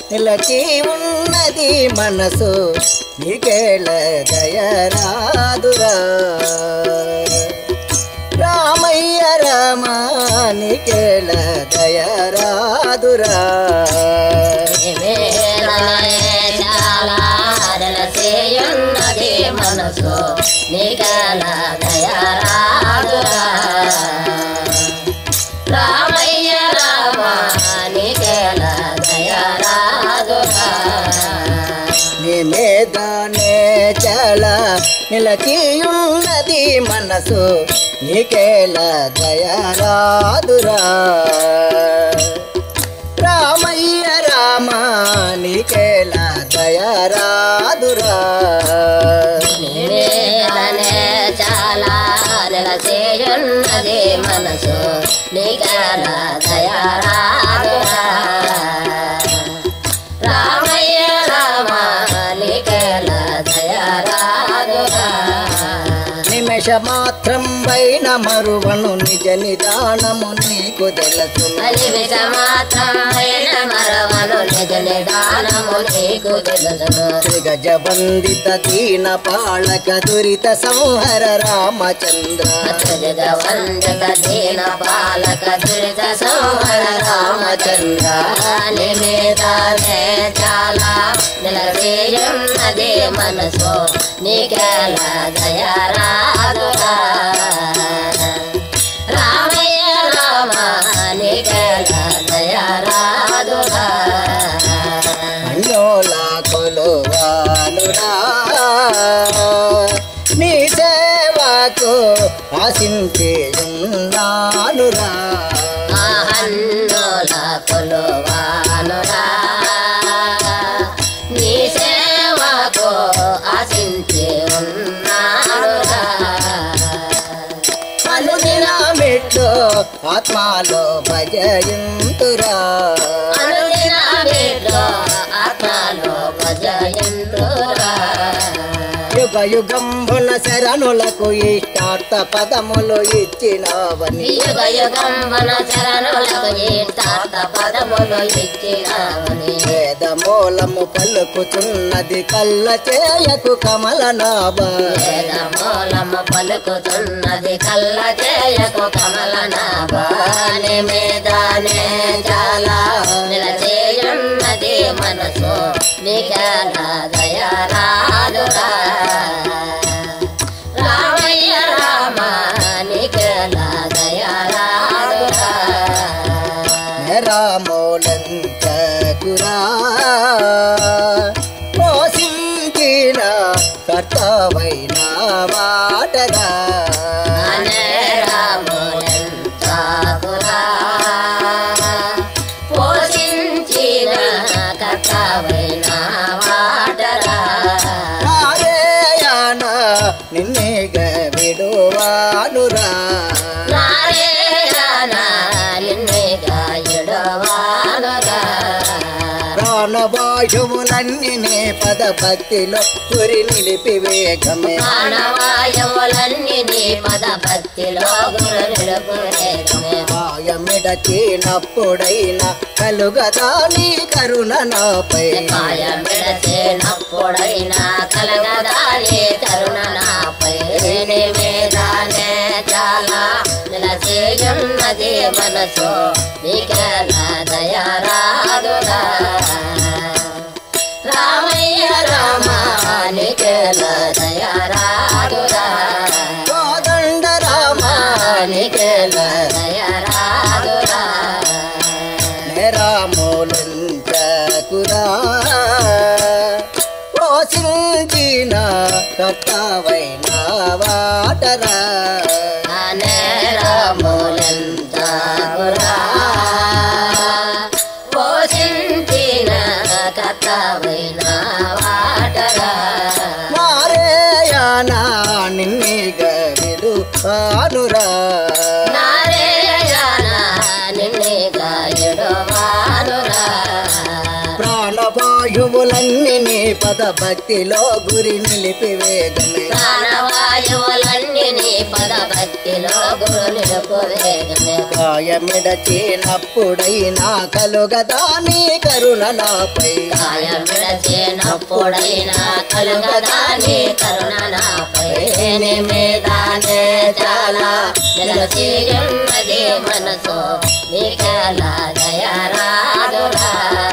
నిలచి ఉన్నది మనసు నీకేళ దయరాదురా రామయ్య రామా నీకేళ దయరాదురా చాలా చేయున్నది మనసు నీకల దయరాదురా రామయ్య రామ నీకల దయరాదురా నీ మీదనే చాలా నిలచి ఉన్నది మనసు నీకేళ దయరాదురా రామయ్య రామ నీకేళ దయరాదురా నీవేదనే చాలా నిలచేయున్నది మనసు నీకల దయరాదురా రామయ్య రామ నీకల దయరాదురా నిమిష మాత్రం పైన మరువను నిజ నిదానము నీకు తెలుసును అలివిట మాత్రమైన మరవను నిజ నిదానము నీకు తెలుసును త్రిగజ వందిత దీన పాళక దురిత సంహర రామచంద్ర జగ వందక దీన పాలక దురిత సంహర రామచంద్ర నిమిదానే చాలా నిలవేయున్నది మనసు నీకెల దయరాదురా రామయ్య రామ నీకెల దయరాదురా అన్యోల కొలువానురా నీ సేవకు ఆశించి ఉన్నానురా ఆహన్నుల కొలువానురా నీ సేవకు ఆశించి ఉన్నానురా అనుదిన మెట్లు ఆత్మలో భజయంతురా అనుదిన వీట్లో ఆత్మలో భజయంతురా యుగ యుగంబుల శరణులకు ఇష్టార్థ పదములు ఇచ్చినవని యుగ యుగం వన చరణులకు ఈతాత పదములు ఇచ్చినామని వేద మూలము పలుకుతున్నది కళ్ళ చేయకు కమల నాభ వేద మూలము పలుకుతున్నది కళ్ళ చేయకు కమల నాభాని మీదనే చాలా నిలచేయున్నది మనసు నీకల దయరాదురా రామయ్య రామ నీకల దయరాదురా రామోలంతకురా పోషించిన కర్తవైన వాటరా అనే రాములంతాకురా పోషించిన కథవైన వాటరా నారేయన నిన్నేగ విడువానురా నారాయణ నిన్నేగా ఎడవానుగా ప్రాణవాయువులన్నీ నే పద భక్తిలో గురి నిలిపి వేగమే ప్రాణవాయువులన్నీ నీ పద భక్తిలో గురు నిలుపురేగమే మాయమిడచినప్పుడైనా కలుగదా నీ కరుణ నాపై కాయ విడచేనప్పుడైనా కలగదాని కరుణ నాపై నీ మీదనే చాలా నిలచేయున్నది మనసు నీకెల దయరాదురా రామయ్య రామ నీకెల దయరాదురా కోదండ రామ నీకెల దయరాదురా రాములంచకురా పోషించిన కర్తవైన వాటరా అనే రాములంతాకురా పోషించిన కథవైన వాటరా మారేయానా నిన్నిగ విడువానురా నారాయణ నిన్నే గాయడవానురా ప్రాణవాయువులన్నీ నీ పద భక్తిలో గురి నిలిపి వేగమే ప్రాణవాయువులన్నీ నీ పద భక్తిలో గురు నిలుపు వేగమే గాయమిడచినప్పుడైనా కలుగదా నీ కరుణ నాపై కాయం విడచినప్పుడైనా కలుగదా నీ కరుణ నాపై నీ మీదానే చాలా నిలచి ఉన్నది మనసు నీకెలా దయరాదురా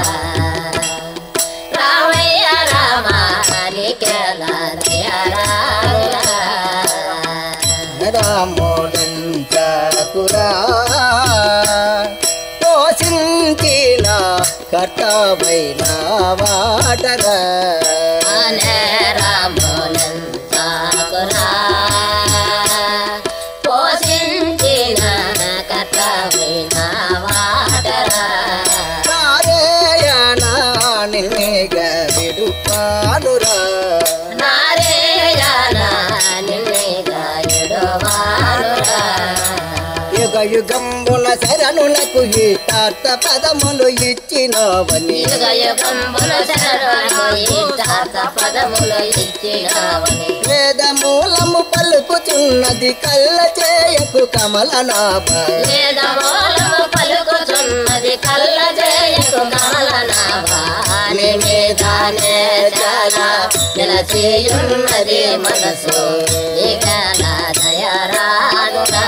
రామయ్య రామ నీకెలా దయరాదురా రామోదంచకురా పోషించిన కర్తవైన వాటరా అనే రాములంతాకురా పోషించిన కథమైన వాటరా నారాయణ నిన్నేగ విడుపానురా నారేయన నిన్నే గాయుడువానురా యుగ యుగంబుల శరణులకు హితార్థ పదములు ఇచ్చినవని యుగ యుగంబుల శరణులకు ఇష్టార్థ పదములు ఇచ్చినావని వేద మూలము పలుకుచున్నది కళ్ళ చేయకు కమల నాభ వేదమూలము పలుకుచున్నది కళ్ళ జయకు కమలనాభాని మీదానే చాలా నిలచియున్నది మనసు ఇకల దయరానుగా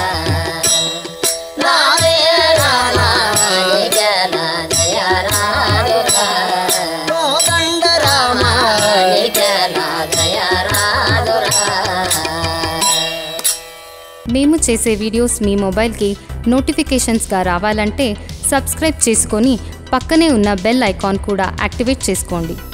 నావేరానికల దయరానుగా కోదండ రామ నికల దయరానుగా మేము చేసే వీడియోస్ మీ మొబైల్కి నోటిఫికేషన్స్గా రావాలంటే సబ్స్క్రైబ్ చేసుకొని పక్కనే ఉన్న బెల్ ఐకాన్ కూడా యాక్టివేట్ చేసుకోండి